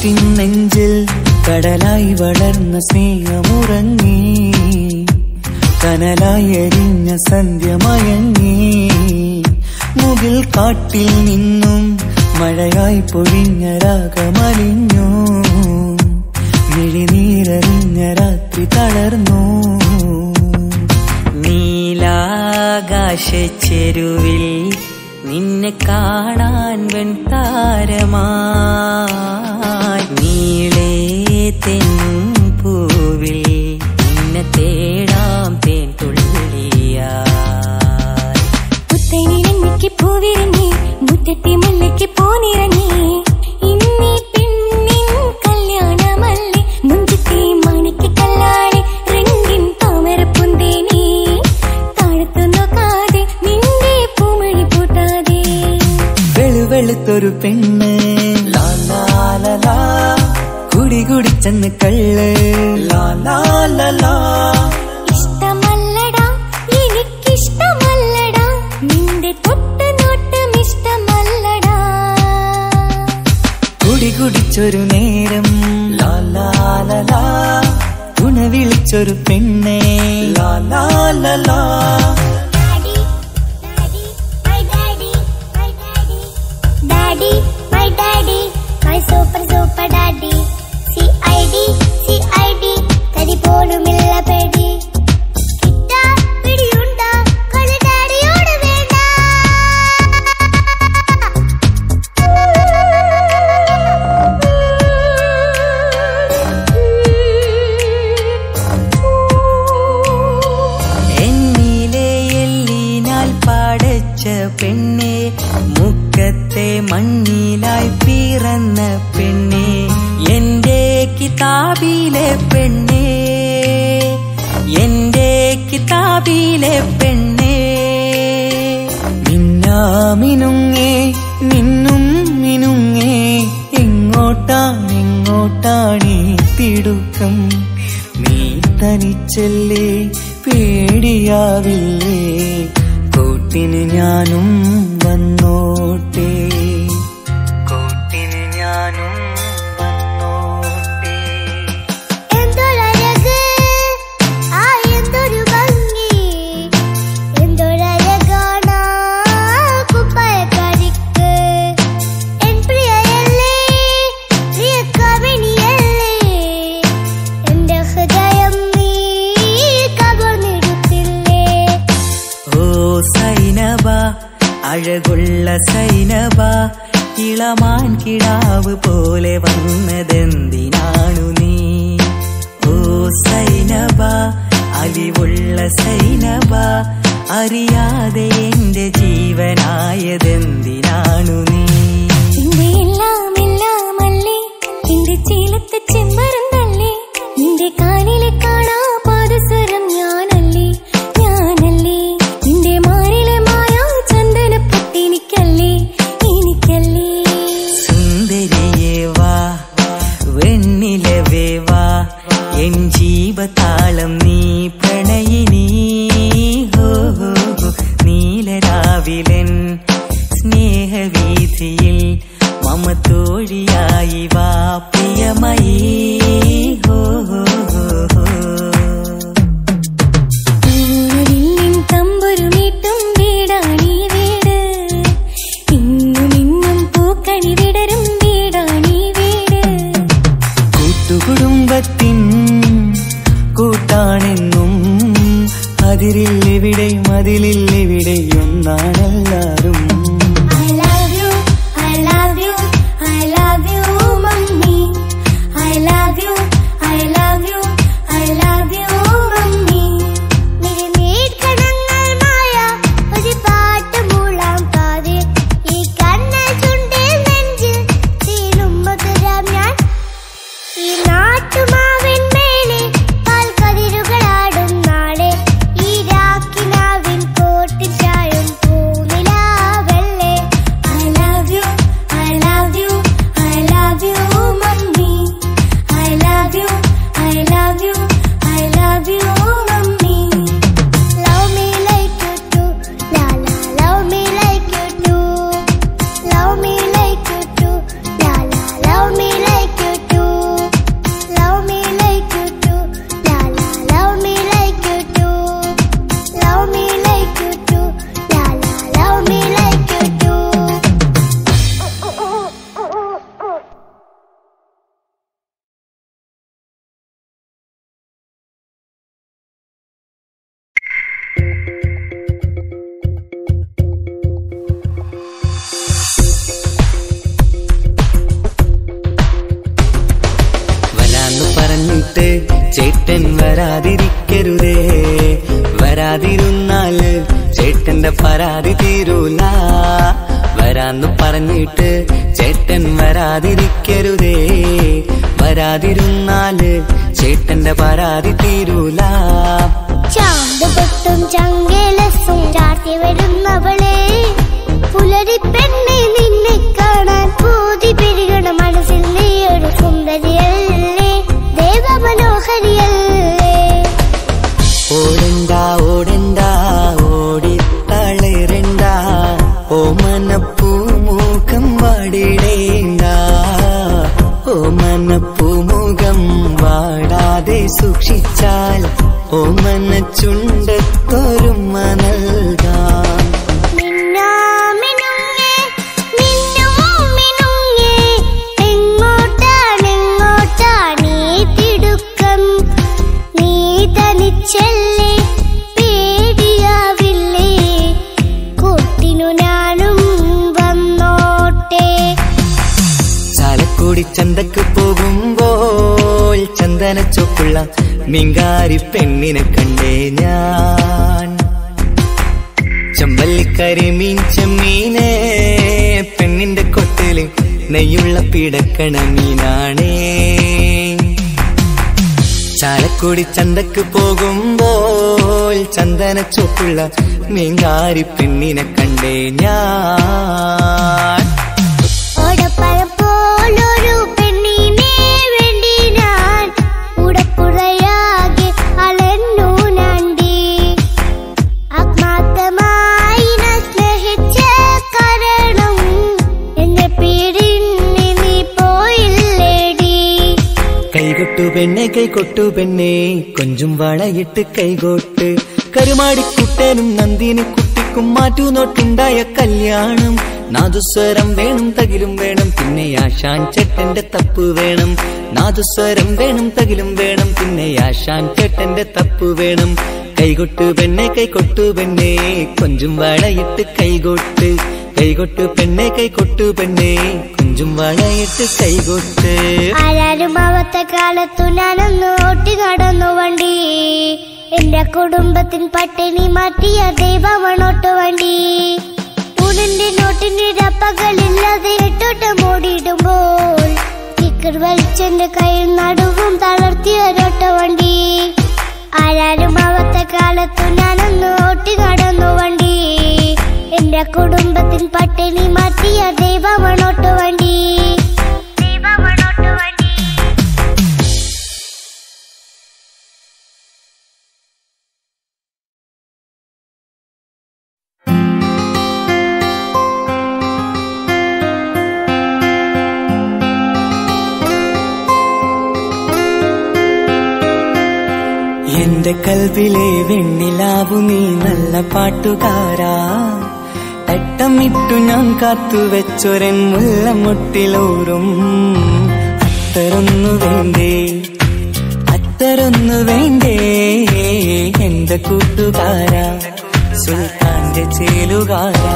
കാറ്റിൻ നെഞ്ചിൽ കടലായി വളർന്ന സ്നേഹമുറങ്ങി കനലായി എരിഞ്ഞ സന്ധ്യ മയങ്ങി മുകിൽ കാട്ടിൽ നിന്നും മഴയായി പൊഴിഞ്ഞ രാഗമലിഞ്ഞു മിഴിനീരറിഞ്ഞ രാത്രി തളർന്നു നീലാകാശച്ചെരുവിൽ നിന്നെ കാണാൻ വെൺതാരമായി നീളേ തെന്നും പൂവിൽ നിന്നെ തേടാം തേൻ തുള്ളിയായി പുത്തനിലഞ്ഞിക്ക് പൂവിരങ്ങി മുറ്റത്തെ മുല്ലയ്ക്ക് പോനിറങ്ങി ഇന്നീ പെണ്ണിൻ കല്യാണമല്ലേ മുഞ്ചത്തെ മാണിക്ക് കല്ലാളി രണ്ടിൻ താമര പുന്തേനി താഴത്തു നോക്കാതെ നിന്റെ പൂമഴി പൂട്ടാതെ വെളുവെളുത്തൊരു പെണ്ണ് ലാ ലാ ലാ ലാ. കുടി കുടിച്ചെന്ന് കള്ള് ലാ ലാ ലാ ലാ. ഇഷ്ടമല്ലടാ എനിക്കിഷ്ടമല്ലടാ നിന്റെ തൊട്ട് നോട്ടം ഇഷ്ടമല്ലടാ കുടി കുടിച്ചൊരു നേരം ലാ ലാ ലാ ലാ. തുണ വിളിച്ചൊരു പെണ്ണെ ലാ ലാ ലാ ലാ. Daddy, daddy, my daddy, my daddy. Daddy, my daddy, my super super daddy. CID, CID, തരി പോലുമില്ല പേടി കിട്ടാ പിടിയുണ്ടാ കളി ഡാഡിയോട് വേണ്ട എന്നിലെ എല്ലിനാൽ പാടച്ച പെണ്ണെ മുക്കത്തെ മണ്ണിലായി പിറന്ന പെണ്ണെ എന്റെ കിതാബിലെ പെണ്ണെ എന്റെ കിതാബിലെ പെണ്ണെ മിന്നാമിനുങ്ങേ നിന്നും മിനുങ്ങേ എങ്ങോട്ടാണ് എങ്ങോട്ടാണ് ഈ തിടുക്കം നീ തനിച്ചല്ലേ പേടിയാവില്ലേ കൂട്ടിന് ഞാനും വന്നോട്ടെ കൂട്ടിന് ഞാനും വന്നോട്ടെ എന്തൊരഴക് ആ എന്തൊരു ഭംഗി എന്തൊരഴകാണ് കുപ്പായക്കാരിക്ക് എൻ പ്രിയയല്ലേ പ്രിയ കവിണിയല്ലേ എന്റെ ഹൃദയം നീ കവർന്നെടുത്തില്ലേ ഓ സൈനബ അഴകുള്ള സൈനബ ഇളമാൻ കിടാവ് പോലെ വന്നതെന്തിനാണു നീ ഓ സൈനബ അലിവുള്ള സൈനബ അറിയാതെ എന്റെ ജീവനായതെന്തിനാണു നീ നിന്റെ എല്ലാം എല്ലാമല്ലേ നിന്റെ ചീലത്തെ ചെമ്പരുന്തല്ലേ നിന്റെ കാലിലെ കാണാ പാദസരം ഞാനല്ലേ ഞാനല്ലേ നിന്റെ മാറിലെ മായാ ചന്ദന പൊട്ടിനിക്കല്ലേ എനിക്കല്ലേ സുന്ദരിയേ വാ വെണ്ണിലവേ വാ എൻ ജീവതാളം നീ പ്രണയിനി ഹോ ഹോ ഹോ. നീലരാവിലൻ സ്നേഹവീതി ചേട്ടൻ വരാതിരിക്കരുതേ വരാതിരുന്നാല് ചേട്ടന്റെ പരാതി തീരൂല വരാന്ന് പറഞ്ഞിട്ട് ചേട്ടൻ വരാതിരിക്കരുതേ വരാതിരുന്നാല് ചേട്ടന്റെ പരാതി തീരൂല ചാന്ത് പൊട്ടും ചങ്കേലസും ചാർത്തി വരുന്നവളെ പുലരി പെണ്ണെ നിന്നെ കാണാൻ പൂതി പെരുകണ മനസ്സിൽ നീ ഒരു സുന്ദരിയല്ലേ ദേവ മനോഹരിയല്ലേ ഓടണ്ട ഓടണ്ട ഓടിത്തളരണ്ട ഓമനപ്പൂമുഖം വാടിടേണ്ട ഓമനപ്പൂമുഖം വാടാതെ സൂക്ഷിച്ചാൽ ഓമന ചുണ്ടത്തൊരുമ നൽകാം മിന്നാമിനുങ്ങേ, മിന്നും മിനുങ്ങേ, എങ്ങോട്ടാണെങ്ങോട്ടാണീ തിടുക്കം? നീ തനിച്ചല്ലേ പേടിയാവില്ലേ കൂട്ടിനു ഞാനും വന്നോട്ടെ ചാലക്കുടി ചന്തക്ക് പോകുമ്പോൾ ചന്ദന ചൊപ്പുള്ള മിങ്കാരി പെണ്ണിനെ കണ്ടേ ഞാൻ ചമ്പല്ലിക്കരി മീൻ ചെമ്മീനെ പെണ്ണിന്റെ കൊട്ടില് നെയ്യുള്ള പിടക്കണ മീനാണേ ചാലക്കുടി ചന്തക്ക് പോകുമ്പോൾ ചന്ദന ചൊപ്പുള്ള മീങ്കാരി പെണ്ണിനെ കണ്ടേ ഞാൻ ഓടപ്പഴം പോലൊരു പെണ്ണിനെ വേണ്ടി ഞാൻ ഉടപ്പുഴയാകെ അലഞ്ഞു നാണ്ടി ആത്മാർത്ഥമായി ഞാൻ സ്നേഹിച്ച കാരണം എന്നെ പിരിഞ്ഞ് നീ പോയില്ലേടി കൈകൊട്ടു പെണ്ണെ കൈകൊട്ടു പെണ്ണെ കൊഞ്ചും വളയിട്ട് കൈകോട്ട് കരുമാടിക്കുട്ടനും നന്ദിനി കുട്ടിക്കും മാറ്റു നോട്ടുണ്ടായ കല്യാണം നാദുസ്വരം വേണം തകിലും വേണം പിന്നെ ആശാൻ ചേട്ടന്റെ തപ്പ് വേണം നാദുസ്വരം വേണം തകിലും വേണം പിന്നെ ആശാൻ ചേട്ടന്റെ തപ്പ് വേണം കൈകൊട്ടു പെണ്ണെ കൈകൊട്ടു പെണ്ണെ കൊഞ്ചും വളയിട്ട് കൈകൊട്ട് കൈകൊട്ടു പെണ്ണെ കൈകൊട്ടു പെണ്ണെ കൊഞ്ചും വളയിട്ട് കൈകൊട്ട് ആരാരും ആവത്ത കാലത്തു ഞാനൊന്ന് ഓട്ടി നടന്നു വണ്ടി എന്റെ കുടുംബത്തിൻ പട്ടിണി മാറ്റിയ ദൈവമണോട്ട് വണ്ടി ഊണിന്റെ നോട്ടിന്റെ രപ്പകളില്ലാതെ എട്ടോട്ടം ഓടിയിടുമ്പോൾ സ്റ്റിക്കർ വലിച്ചെന്റെ കയ്യിൽ നടുവും തളർത്തിയ ഒരൊട്ട വണ്ടി ആരാരും ആവത്ത കാലത്തു ഞാനൊന്ന് ഓട്ടി നടന്നു വണ്ടി എന്റെ കുടുംബത്തിൻ പട്ടിണി മാറ്റിയ ദൈവമണോട്ട് വണ്ടി ദൈവമണോട്ട് വണ്ടി എന്റെ കൽവിലെ വെണ്ണിലാവു നീ നല്ല പാട്ടുകാരാ തട്ടമിട്ടു ഞാൻ കാത്തു വെച്ചൊരൻ മുല്ലമുട്ടിലൂറും അത്തരൊന്നു വേണ്ടേ അത്തരൊന്നു വേണ്ടേ എന്റെ കൂട്ടുകാരാ സുൽത്താന്റെ ചേലുകാരാ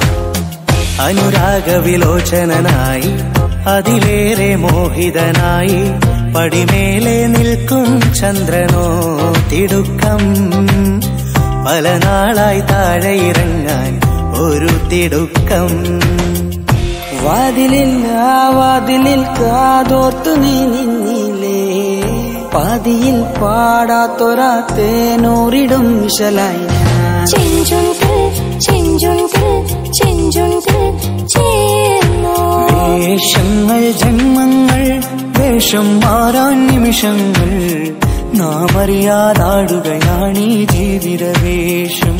അനുരാഗവിലോചനായി അതിലേറെ മോഹിതനായി പടിമേലെ നിൽക്കും ചന്ദ്രനോ തിടുക്കം പല നാളായി താഴെ ഇറങ്ങാൻ ഒരു തിടുക്കം വാതിലിൽ ആ വാതിലിൽ കാതോർത്തു നീ നിന്നില്ലേ പാതിയിൽ പാടാത്തൊരാ തേനൂറിടും വിശലായി ഞാൻ ചെഞ്ചുണ്ട് ചെഞ്ചുണ്ട് ചെഞ്ചുണ്ട് ചേർന്നോ വേഷങ്ങൾ ജന്മങ്ങൾ വേഷം മാറാൻ നിമിഷങ്ങൾ നാം അറിയാതാടുകയാണീ ജീവിത വേഷം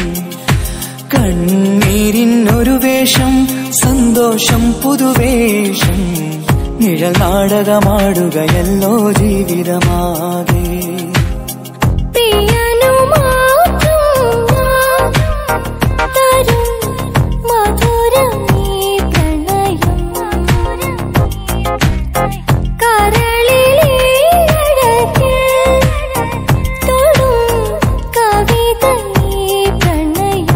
കണ്ണീരിനൊരു വേഷം സന്തോഷം പുതുവേഷം നിഴൽ നാടകമാടുകയല്ലോ ജീവിതമാകെ പ്രിയനു മാത്രം തരും മധുരമീ പ്രണയം കരളിലെ അഴകിൽ തൊടും കവിതയീ പ്രണയം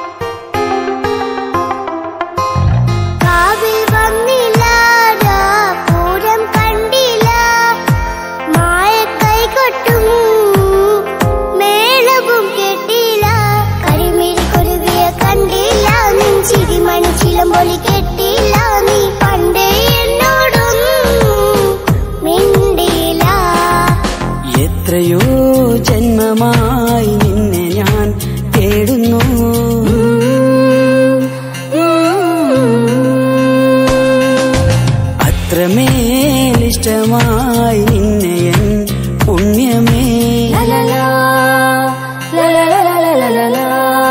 കാവിൽ വന്നില്ല കാണാനായി നിന്നെ എൻ പുണ്യമേ ലലലാ, ലലലലലലലലാ.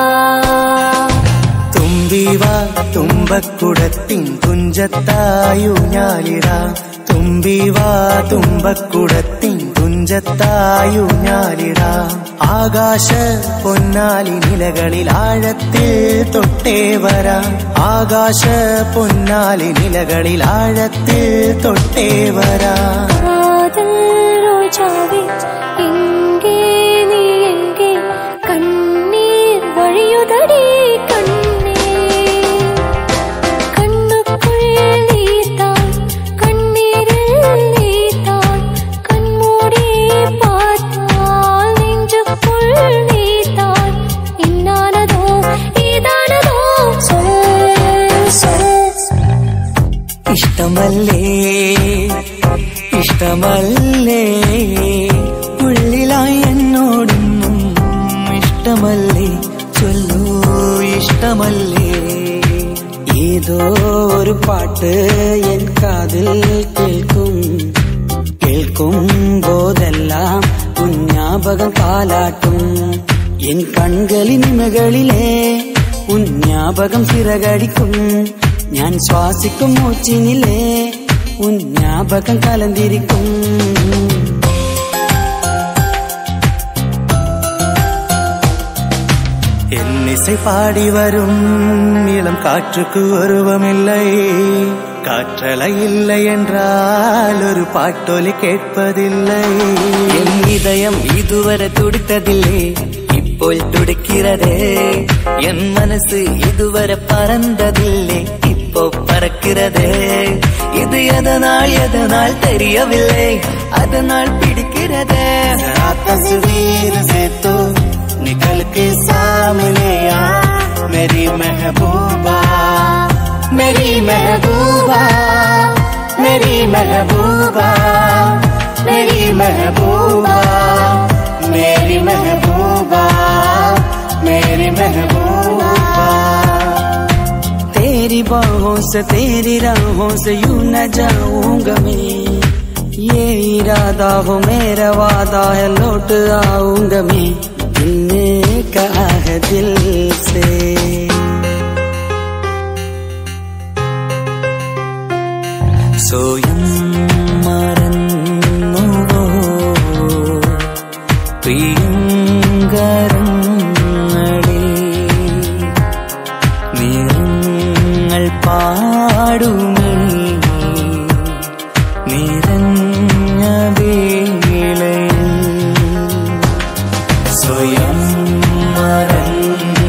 തുമ്പിവാ തുമ്പക്കുടത്തിൻ തുഞ്ചത്തായു ഞാലിട തുമ്പിവാ തുമ്പക്കുടത്തിൻ തുഞ്ചത്തായു ഞാലിട ആകാശ പൊന്നാലി നിലകളിൽ ആഴത്തിൽ തൊട്ടേ വരാം ആകാശ പൊന്നാലി നിലകളിൽ ആഴത്തിൽ തൊട്ടേ വരാം കാതൽ ரோஜாவே எங்கே நீ எங்கே கண்ணீர் வழியுதடி கண்ணே கண்ணுக்குள் நீதான் கண்ணீரில் நீதான் கண்மூடி பார்த்தால் நெஞ்சுக்குள் நீதான் இன்னானதோ இதானதோ சொல் சொல் ഇഷ്ടമല്ലേ ഇഷ്ടമല്ലേ ഉള്ളിലായി എന്നോടൊന്നും ഇഷ്ടമല്ലേ ചൊല്ലൂ ഇഷ്ടമല്ലേ ഏതോ ഒരു പാട്ട് എൻ കാതിൽ കേൾക്കും കേൾക്കും പോതെല്ലാം കുഞ്ഞാപകം കാലാട്ടും എൻ കൺകളിനിമകളിലെ ഉഞ്ഞാപകം ചിറകടിക്കും ഞാൻ ശ്വാസിക്കും മൂച്ചിനിലെ ഉഞ്ഞാപകം കലന്തിരിക്കും என்னிசை பாடி வரும் இளம் காற்றுக்கு உருவமில்லை காற்றலை இல்லை என்றால் ஒரு பாட்டொலி கேட்பதில்லை என் இதயம் இதுவரை துடித்ததில்லை ഇപ്പോൾ துடிக்கிறதே என் மனசு இதுவரை பறந்ததில்லை இப்போ பறக்கிறதே இது எதனால் எதனால் தெரியவில்லை அதனால் பிடிக்கிறதே जरा तस्वीर से तो निकल के सामने आ मेरी महबूबा मेरी महबूबा मेरी महबूबा मेरी महबूबा मेरी महबूबा मेरी महबूबा तेरी बाहों से तेरी राहों से यूं न जाऊंगा मैं ये इरादा हो मेरा वादा है लौट आऊंगा मैं दिल ने कहा है दिल से സ്വയം മറന്നുവോ പ്രിയങ്കരങ്ങളെ നിറങ്ങൾ പാടുമേ നിറഞ്ഞ വേളയിൽ സ്വയം മറന്നു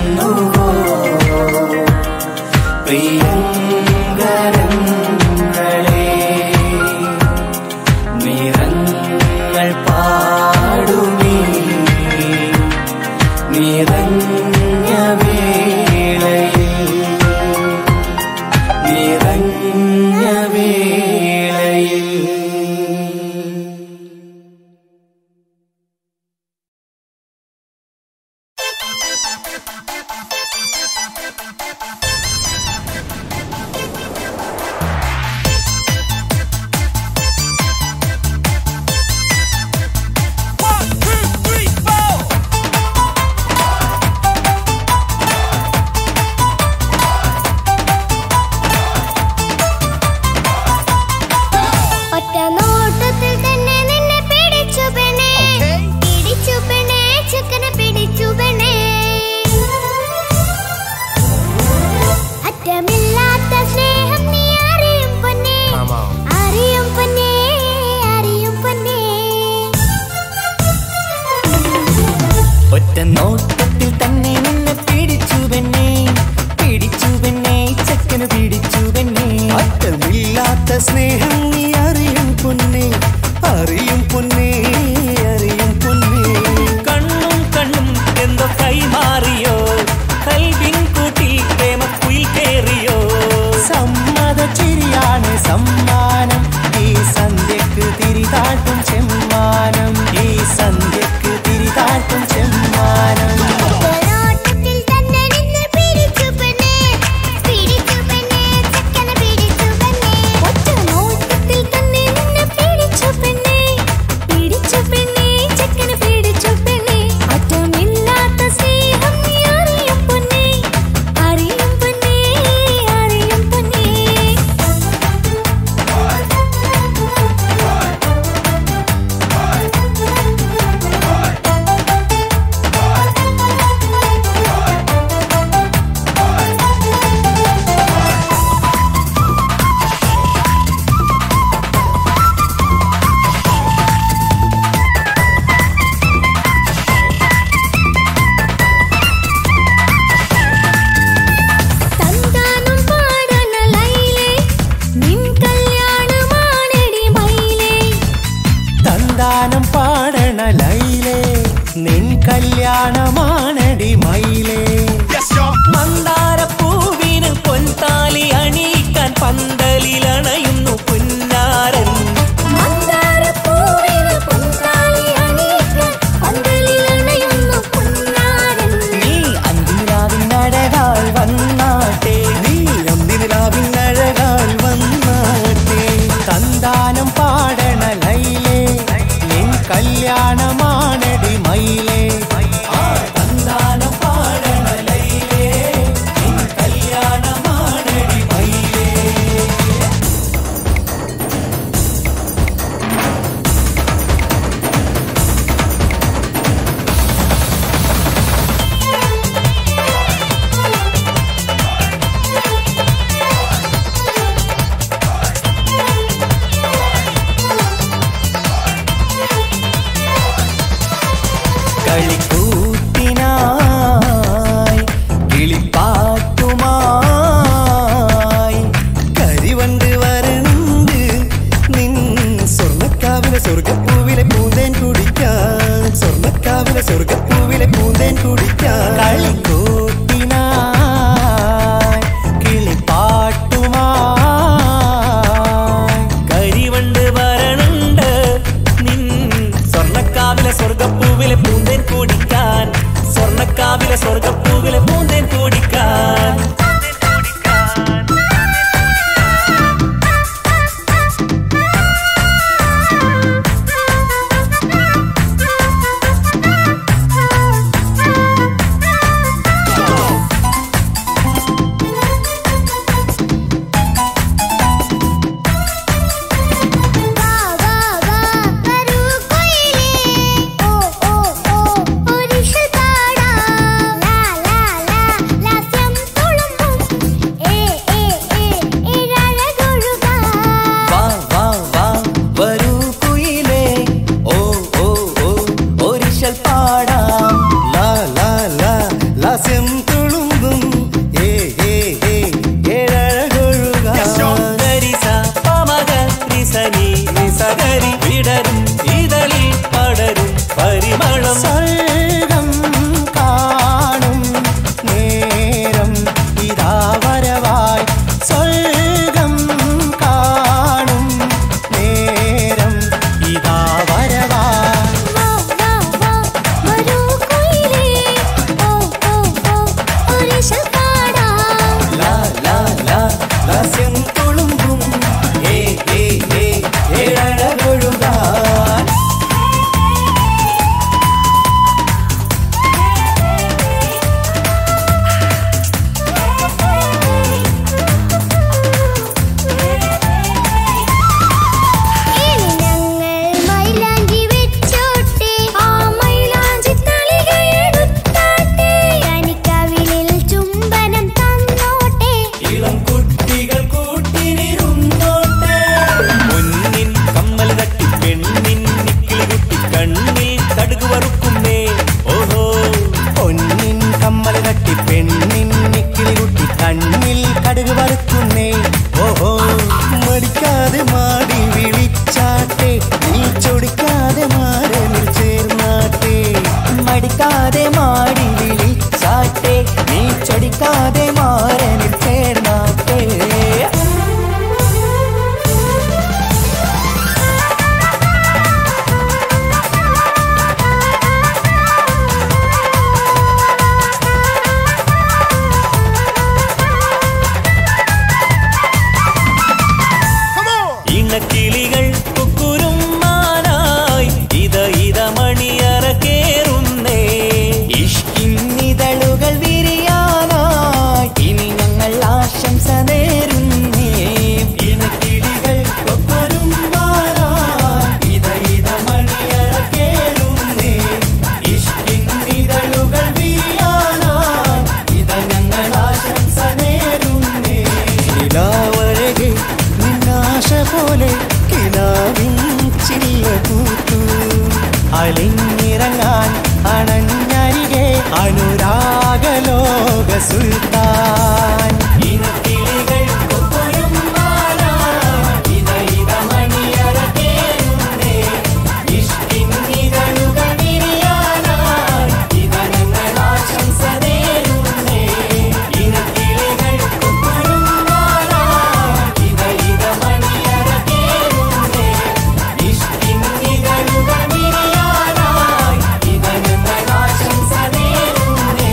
തുളുമ്പും ഏ ഏ ഏ ഏഴഴകൊഴുകാൻ ഗരിസ പമക റിസനി നിസകരി വിടരും ഇതളിൽ പടരും പരിമളം സ്വർഗം കാണും നേരം ഇതാ വരവായി സ്വർഗം കാണും നേരം ഇതാ വരവായി വാ വാ വാ വരൂ കുയിലേ ഓ ഓ ഓ ഒരിശൽ പാടാം ലാ ലാ ലാ ലാസ്യം തുളുമ്പും ഏ ഏ ഏ ഏഴഴകൊഴുകാൻ ഇനി ഞങ്ങൾ മൈലാഞ്ചി വെച്ചോട്ടെ ആ മൈലാഞ്ചി തളിക എടുത്താട്ടെ കനിക്കവിളിൽ ചുംബനം തന്നോട്ടെ ഇളം കുട്ടികൾ കൂട്ടിനിരുന്നോട്ടെ പൊന്നിൻ കമ്മൽ തട്ടി പെണ്ണിൻ നിക്കിളി കുട്ടി കണ്ണിൽ കടുക് വറുക്കുന്നേ ഓഹോ പൊന്നിൻ കമ്മൽ തട്ടി പെണ്ണിൻ നിക്കിളി കുട്ടി കണ്ണിൽ കടുക് വറുക്കുന്നേ ഓഹോ മടിക്കാതെ മാടി വിളിച്ചാട്ടെ നീ ചൊടിക്കാതെ മാറനിൽ ചേർന്നാട്ടെ മടിക്കാതെ മാടി വിളിച്ചാട്ടെ നീ ചൊടിക്കാതെ മാറനിൽ ചേർന്നാട്ടെ ഇണക്കിളികൾ കുക്കുരും മാനായി ഇത ഇത മണിയറ കേറുന്നേ ഇഷ്കിന്നിതളുകൾ വിരിയാനായി ഇനി ഞങ്ങൾ ആശംസ നേരുന്നേ ഇണക്കിളികൾ കൊക്കൊരും മാറായി ഇത ഇത മണിയറ കേറുന്നേ ഇഷ്കിന്നിതളുകൾ വിരിയാനായി ഇത ഞങ്ങൾ ആശംസ നേരുന്നേ നിലാവഴകെ നിന്നാശ പോലെ കിനാവിൻ ചില്ല പൂത്തു അലിഞ്ഞിറങ്ങാൻ അണഞ്ഞരികെ അനുരാഗലോക സുൽത്താൻ ഇനക്കിളികൾ കൊക്കൊരും മാറായി ഇത ഇത മണിയറ കേറുന്നേ ഇഷ്കിന്നിതളുകൾ വിരിയാനായി ഇത ഞങ്ങൾ ആശംസ നേരുന്നേ ഇനക്കിളികൾ കൊക്കൊരും മാറായി ഇത ഇത മണിയറ കേറുന്നേ ഇഷ്കിന്നിതളുകൾ വിരിയാനായി ഇത ഞങ്ങൾ ആശംസ നേരുന്നേ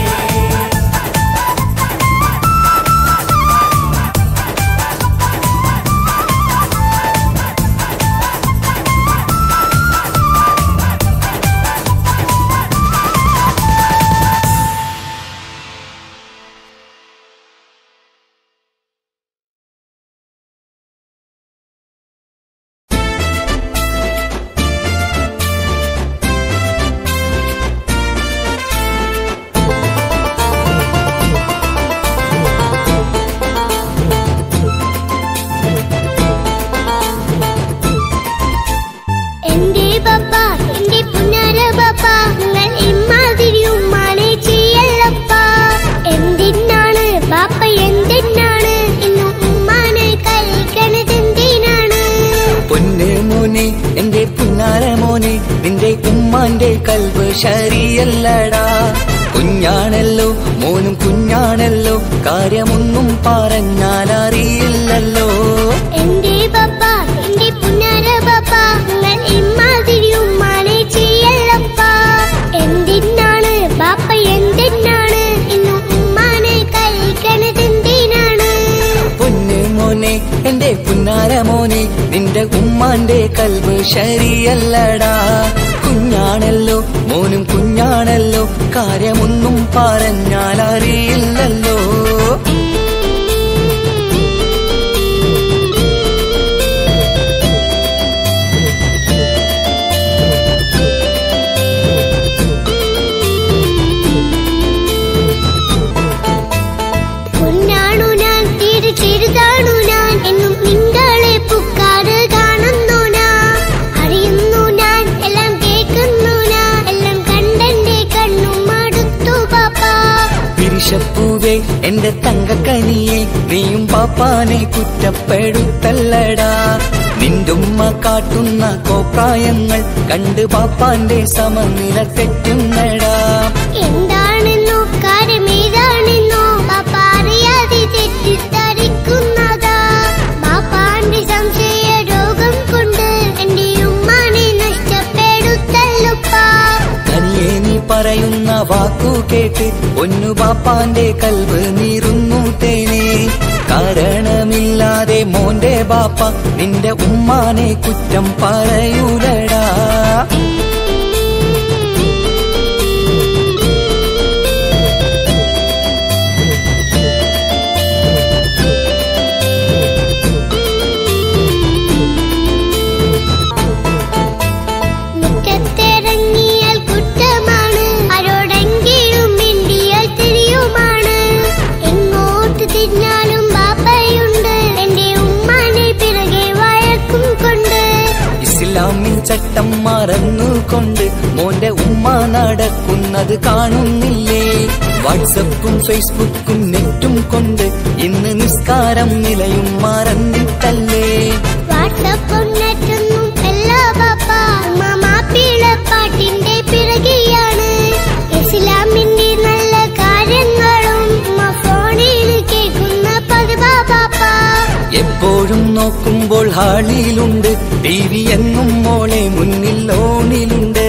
എന്റെ പപ്പ എന്റെ പുന്നാര പപ്പ നിങ്ങൾ ഇമ്മാതിരി ഉമ്മാനെ ചെയ്യല്ലപ്പ എന്തിനാണ് പാപ്പ എന്തിനാണ് ഇന്ന് ഉമ്മാനെ കഴിക്കണതെന്തിനാണ് പൊന്നെ മോനെ എന്റെ പുന്നാര മോനെ നിന്റെ ഉമ്മാന്റെ കൽവ് ശരിയല്ലടാ കുഞ്ഞാണല്ലോ മോനും കുഞ്ഞാണല്ലോ കാര്യമൊന്നും പറഞ്ഞാൽ അറിയില്ലല്ലോ എന്റെ പപ്പ എന്റെ പുന്നാര പപ്പ നിങ്ങൾ ഇമ്മാതിരി ഉമ്മാനെ ചെയ്യല്ലപ്പ എന്തിനാണ് പാപ്പ എന്തിനാണ് ഇന്ന് ഉമ്മാനെ കഴിക്കണതെന്തിനാണ് പൊന്നെ മോനെ എന്റെ പുന്നാര മോനെ നിന്റെ ഉമ്മാന്റെ കൽവ് ശരിയല്ലടാ കുഞ്ഞാണല്ലോ മോനും കുഞ്ഞാണല്ലോ കാര്യമൊന്നും പറഞ്ഞാൽ അറിയില്ലല്ലോ പൊന്നാണു ഞാൻ തീരെ ചെറുതാണു ഞാൻ എന്നും നിങ്ങളെ പുക്കാറ് കാണുന്നു ഞാൻ അറിയുന്നു ഞാൻ എല്ലാം കേൾക്കുന്നു ഞാൻ എല്ലാം കണ്ടെന്റെ കണ്ണും മടുത്തു പാപ്പ പിരിശ പൂവേ എന്റെ തങ്കക്കനിയെ നീയും പാപ്പാനെ കുറ്റപ്പെടുത്തല്ലടാ നിന്റുമ്മ കാട്ടുന്ന കോപ്രായങ്ങൾ കണ്ട് പാപ്പാന്റെ സമനില തെറ്റുന്നടാ എന്താണെന്നോ കാര്യമേതാണെന്നോ പാപ്പ അറിയാതെ തെറ്റിദ്ധരിക്കുന്നതാ പാപ്പാന്റെ സംശയ രോഗം കൊണ്ട് എന്റെ ഉമ്മാനെ നഷ്ടപ്പെടുത്തല്ലുപ്പാ കനിയെ നീ പറയുന്ന വാക്കു കേട്ട് ഒന്നു പാപ്പാന്റെ കൽവ് നീറുന്നു തേനെ കാരണമില്ലാതെ മോന്റെ ബാപ്പ നിന്റെ ഉമ്മാനെ കുറ്റം പറയൂലടാ മുറ്റത്തിറങ്ങിയാൽ കുറ്റമാണ് ആരോടെങ്കിലും മിണ്ടിയാൽ തിരിയുമാണ് എങ്ങോട്ട് തിരിഞ്ഞാലും ബാപ്പയുണ്ട് എന്റെ ഉമ്മാനെ പിറകെ വഴക്കും കൊണ്ട് ഇസ്ലാമിൻ ചട്ടം മറന്നുകൊണ്ട് മോന്റെ ഉമ്മ നടക്കുന്നത് കാണുന്നില്ലേ വാട്സപ്പും ഫേസ്ബുക്കും നെറ്റും കൊണ്ട് ഇന്ന് നിസ്കാരം നിലയും മറന്നിട്ടല്ലേ വാട്സപ്പും നെറ്റൊന്നും എല്ലാ ബാപ്പ ഉമ്മ മാപ്പിളപ്പാട്ടിന്റെ പിറകെയാണ് ഇസ്ലാമിന്റെ നല്ല കാര്യങ്ങളും ഉമ്മ ഫോണിൽ കേൾക്കുന്ന പതിവാ ബാപ്പ എപ്പോഴും നോക്കുമ്പോൾ ഹാളിയിലുണ്ട് ടി വി എന്നും മോളെ മുന്നിൽ ഓണിലുണ്ട്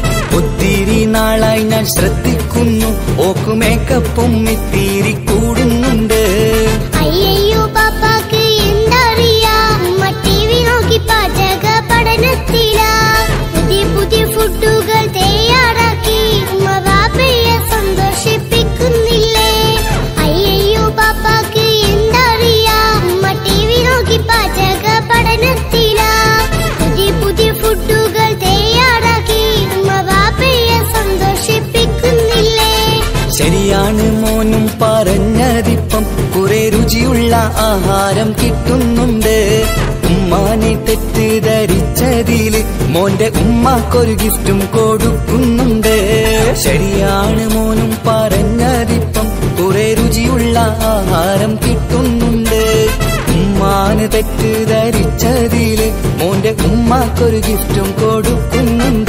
ഒത്തിരി നാളായി ഞാൻ ശ്രദ്ധിക്കുന്നു ഓക്കു മേക്കപ്പും ഇത്തിരി കൂടുന്നുണ്ട് അയ്യയ്യോ പാപ്പാക്ക് എന്തറിയാ ഉമ്മ ടി വി നോക്കി പാചക പഠനത്തിലാ പുതിയ പുതിയ ഫുഡുകൾ തയ്യാറാക്കി ഉമ്മ ബാപ്പയെ സന്തോഷിപ്പിക്കുന്നില്ലേ അയ്യയ്യോ പാപ്പാക്ക് എന്തറിയാ ഉമ്മ ടി വി നോക്കി പാചക പഠനത്തിലാ പുതിയ പുതിയ ഫുഡുകൾ തയ്യാറാക്കി ഉമ്മ ബാപ്പയെ സന്തോഷിപ്പിക്കുന്നില്ലേ ശരിയാണ് മോനും പറഞ്ഞതിപ്പം കുറെ രുചിയുള്ള ആഹാരം കിട്ടുന്നുണ്ട് ഉമ്മാനെ തെറ്റിദ്ധരിച്ചതില് മോന്റെ ഉമ്മാക്കൊരു ഗിഫ്റ്റും കൊടുക്കുന്നുണ്ട് ശരിയാണ് മോനും പറഞ്ഞതിപ്പം കുറെ രുചിയുള്ള ആഹാരം കിട്ടുന്നുണ്ട് ഉമ്മാന് തെറ്റിദ്ധരിച്ചതില് മോന്റെ ഉമ്മാക്കൊരു ഗിഫ്റ്റും കൊടുക്കുന്നുണ്ട്